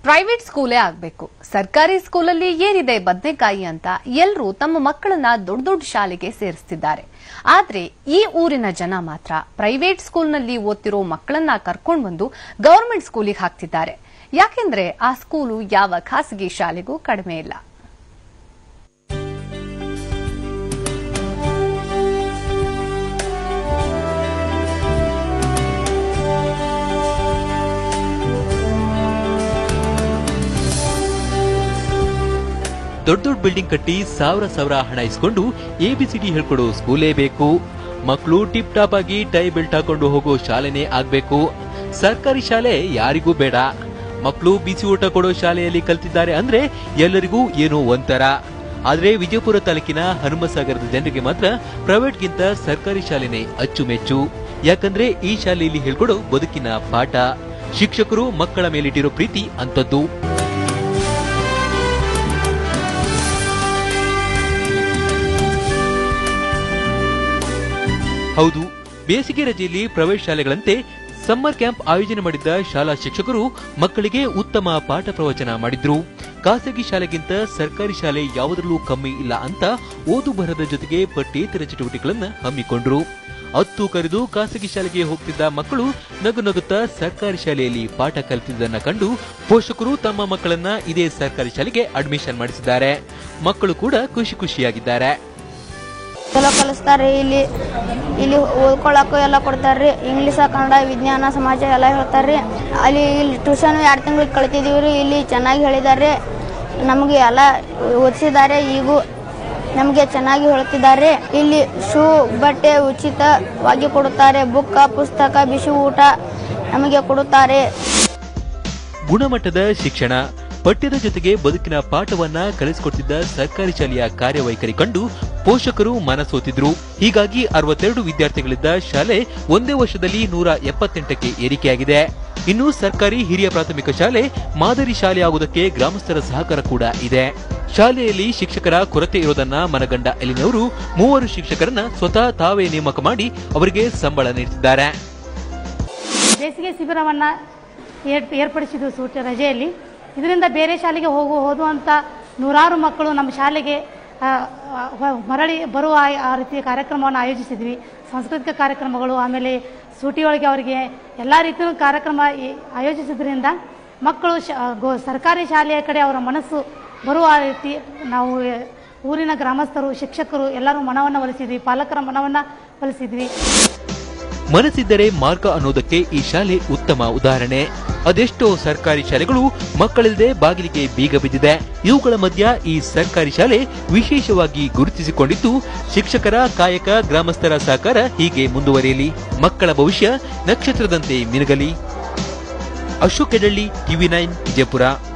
private ಸ್ಕೂಲೇ ಆಗ್ಬೇಕು ಸರ್ಕಾರಿ ಸ್ಕೂಲಲ್ಲಿ ಏನಿದೆ ಬದನೆಕಾಯಿ ಅಂತ ಎಲ್ಲರೂ ತಮ್ಮ ಮಕ್ಕಳನ್ನ ದೊಡ್ಡ ದೊಡ್ಡ ಶಾಲೆಗೆ ಸೇರಿಸ್ತಿದ್ದಾರೆ ಆದ್ರೆ ಈ ಊರಿನ ಜನ ಮಾತ್ರ ಪ್ರೈವೇಟ್ ಸ್ಕೂಲ್ನಲ್ಲಿ ಓದ್ತಿರೋ ಮಕ್ಕಳನ್ನ ಕರ್ಕೊಂಡು ಬಂದು ಗವರ್ಮೆಂಟ್ ಸ್ಕೂಲಿಗೆ ಹಾಕ್ತಿದ್ದಾರೆ ಯಾಕೆಂದ್ರೆ ಆ ಸ್ಕೂಲು ಯಾವ ಖಾಸಗಿ ಶಾಲೆಗೂ ಕಡಿಮೆ ಇಲ್ಲ ದೊಡ್ಡ ದೊಡ್ಡ ಬಿಲ್ಡಿಂಗ್ ಕಟ್ಟಿ ಸಾವಿರ ಸಾವಿರ ಹಣ ಇಸ್ಕೊಂಡು ಎಬಿಸಿಡಿ ಹೇಳ್ಕೊಡೋ ಸ್ಕೂಲೇ ಬೇಕು ಮಕ್ಕಳು ಟಿಪ್ ಟಾಪ್ ಆಗಿ ಟೈ ಬೆಲ್ಟ್ ಹಾಕೊಂಡು ಹೋಗೋ ಶಾಲೆನೇ ಆಗ್ಬೇಕು ಸರ್ಕಾರಿ ಶಾಲೆ ಯಾರಿಗೂ ಬೇಡ ಮಕ್ಕಳು ಬಿಸಿ ಊಟ ಕೊಡೋ ಶಾಲೆಯಲ್ಲಿ ಕಲ್ತಿದ್ದಾರೆ ಅಂದ್ರೆ ಎಲ್ಲರಿಗೂ ಏನೋ ಒಂಥರ ಆದ್ರೆ ವಿಜಯಪುರ ತಾಲೂಕಿನ ಹನುಮಸಾಗರದ ಜನರಿಗೆ ಮಾತ್ರ ಪ್ರೈವೇಟ್ಗಿಂತ ಸರ್ಕಾರಿ ಶಾಲೆನೇ ಅಚ್ಚುಮೆಚ್ಚು ಯಾಕಂದ್ರೆ ಈ ಶಾಲೆಯಲ್ಲಿ ಹೇಳ್ಕೊಡೋ ಬದುಕಿನ ಪಾಠ ಶಿಕ್ಷಕರು ಮಕ್ಕಳ ಮೇಲಿಟ್ಟಿರೋ ಪ್ರೀತಿ ಅಂತದ್ದು ಹೌದು ಬೇಸಿಗೆ ರಜೆಯಲ್ಲಿ ಪ್ರೈವೇಟ್ ಶಾಲೆಗಳಂತೆ ಸಮ್ಮರ್ ಕ್ಯಾಂಪ್ ಆಯೋಜನೆ ಮಾಡಿದ್ದ ಶಾಲಾ ಶಿಕ್ಷಕರು ಮಕ್ಕಳಿಗೆ ಉತ್ತಮ ಪಾಠ ಪ್ರವಚನ ಮಾಡಿದ್ರು ಖಾಸಗಿ ಶಾಲೆಗಿಂತ ಸರ್ಕಾರಿ ಶಾಲೆ ಯಾವುದರಲ್ಲೂ ಕಮ್ಮಿ ಇಲ್ಲ ಅಂತ ಓದು ಬರಹದ ಜೊತೆಗೆ ಪಠ್ಯೇತರ ಚಟುವಟಿಕೆಗಳನ್ನ ಹಮ್ಮಿಕೊಂಡ್ರು ಹತ್ತು ಕರೆದು ಖಾಸಗಿ ಶಾಲೆಗೆ ಹೋಗ್ತಿದ್ದ ಮಕ್ಕಳು ನಗು ನಗುತ್ತಾ ಸರ್ಕಾರಿ ಶಾಲೆಯಲ್ಲಿ ಪಾಠ ಕಲಿತಿದ್ದನ್ನ ಕಂಡು ಪೋಷಕರು ತಮ್ಮ ಮಕ್ಕಳನ್ನ ಇದೇ ಸರ್ಕಾರಿ ಶಾಲೆಗೆ ಅಡ್ಮಿಷನ್ ಮಾಡಿಸಿದ್ದಾರೆ ಮಕ್ಕಳು ಕೂಡ ಖುಷಿ ಖುಷಿಯಾಗಿದ್ದಾರೆ ಚಲೋ ಕಲಿಸ್ತಾರೆ ಇಲ್ಲಿ ಇಲ್ಲಿ ಓದ್ಕೊಳಕ್ಕೂ ಎಲ್ಲ ಕೊಡ್ತಾರ್ರಿ ಇಂಗ್ಲೀಷ ಕನ್ನಡ ವಿಜ್ಞಾನ ಸಮಾಜ ಎಲ್ಲ ಹೇಳ್ತಾರ್ರಿ ಅಲ್ಲಿ ಇಲ್ಲಿ ಟ್ಯೂಷನ್ ಎರಡು ತಿಂಗಳು ಕಳಿತಿದೀವಿ ರೀ ಇಲ್ಲಿ ಚೆನ್ನಾಗಿ ಹೇಳಿದ್ದಾರೆ ನಮಗೆ ಎಲ್ಲ ಓದಿಸಿದ್ದಾರೆ ಈಗೂ ನಮಗೆ ಚೆನ್ನಾಗಿ ಹೇಳ್ತಿದ್ದಾರೆ ಇಲ್ಲಿ ಶೂ ಬಟ್ಟೆ ಉಚಿತವಾಗಿ ಕೊಡುತ್ತಾರೆ ಬುಕ್ಕ ಪುಸ್ತಕ ಬಿಸಿ ಊಟ ನಮಗೆ ಕೊಡುತ್ತಾರೆ ಗುಣಮಟ್ಟದ ಶಿಕ್ಷಣ ಪಠ್ಯದ ಜೊತೆಗೆ ಬದುಕಿನ ಪಾಠವನ್ನ ಕಲಿಸಿಕೊಡ್ತಿದ್ದ ಸರ್ಕಾರಿ ಶಾಲೆಯ ಕಾರ್ಯವೈಖರಿ ಕಂಡು ಪೋಷಕರು ಮನಸೋತಿದ್ರು ಹೀಗಾಗಿ ಅರವತ್ತೆರಡು ವಿದ್ಯಾರ್ಥಿಗಳಿದ್ದ ಶಾಲೆ ಒಂದೇ ವರ್ಷದಲ್ಲಿ ನೂರ ಎಪ್ಪತ್ತೆಂಟಕ್ಕೆ ಏರಿಕೆಯಾಗಿದೆ ಇನ್ನು ಸರ್ಕಾರಿ ಹಿರಿಯ ಪ್ರಾಥಮಿಕ ಶಾಲೆ ಮಾದರಿ ಶಾಲೆ ಆಗುವುದಕ್ಕೆ ಗ್ರಾಮಸ್ಥರ ಸಹಕಾರ ಕೂಡ ಇದೆ ಶಾಲೆಯಲ್ಲಿ ಶಿಕ್ಷಕರ ಕೊರತೆ ಇರೋದನ್ನ ಮನಗಂಡ ಎಲಿನವರು ಮೂವರು ಶಿಕ್ಷಕರನ್ನ ಸ್ವತಃ ತಾವೇ ನೇಮಕ ಮಾಡಿ ಅವರಿಗೆ ಸಂಬಳ ನೀಡುತ್ತಿದ್ದಾರೆ ಬೇಸಿಗೆ ಶಿಬಿರವನ್ನು ಏರ್ಪ ಏರ್ಪಡಿಸಿದ್ವು ಸೂಟ ರಜೆಯಲ್ಲಿ ಇದರಿಂದ ಬೇರೆ ಶಾಲೆಗೆ ಹೋಗು ಓದುವಂಥ ನೂರಾರು ಮಕ್ಕಳು ನಮ್ಮ ಶಾಲೆಗೆ ಆ, ಆ, ಮರಳಿ ಬರುವ ಆ- ಆ ರೀತಿಯ ಕಾರ್ಯಕ್ರಮವನ್ನು ಆಯೋಜಿಸಿದ್ವಿ ಸಾಂಸ್ಕೃತಿಕ ಕಾರ್ಯಕ್ರಮಗಳು ಆಮೇಲೆ ಸೂಟಿಯೊಳಗೆ ಅವರಿಗೆ ಎಲ್ಲ ರೀತಿಯ ಕಾರ್ಯಕ್ರಮ ಈ- ಆಯೋಜಿಸಿದ್ರಿಂದ ಮಕ್ಕಳು ಶ ಗೋ ಸರ್ಕಾರಿ ಶಾಲೆಯ ಕಡೆ ಅವರ ಮನಸ್ಸು ಬರುವ ರೀತಿ ನಾವು ಊರಿನ ಗ್ರಾಮಸ್ಥರು ಶಿಕ್ಷಕರು ಎಲ್ಲರೂ ಮನವನ್ನು ಒಲಿಸಿದ್ವಿ ಪಾಲಕರ ಮನವನ್ನು ಒಲಿಸಿದ್ವಿ ಮನಸ್ಸಿದ್ದರೆ ಮಾರ್ಗ ಅನ್ನೋದಕ್ಕೆ ಈ ಶಾಲೆ ಉತ್ತಮ ಉದಾಹರಣೆ ಅದೆಷ್ಟೋ ಸರ್ಕಾರಿ ಶಾಲೆಗಳು ಮಕ್ಕಳಿಲ್ಲದೆ ಬಾಗಿಲಿಗೆ ಬೀಗ ಬಿದ್ದಿದೆ ಇವುಗಳ ಮಧ್ಯ ಈ ಸರ್ಕಾರಿ ಶಾಲೆ ವಿಶೇಷವಾಗಿ ಗುರುತಿಸಿಕೊಂಡಿದ್ದು ಶಿಕ್ಷಕರ ಕಾಯಕ ಗ್ರಾಮಸ್ಥರ ಸಹಕಾರ ಹೀಗೆ ಮುಂದುವರಿಯಲಿ ಮಕ್ಕಳ ಭವಿಷ್ಯ ನಕ್ಷತ್ರದಂತೆ ಮಿನುಗಲಿ ಅಶೋಕ್ ಎಡಳ್ಳಿ ಟಿವಿ ನೈನ್ ವಿಜಯಪುರ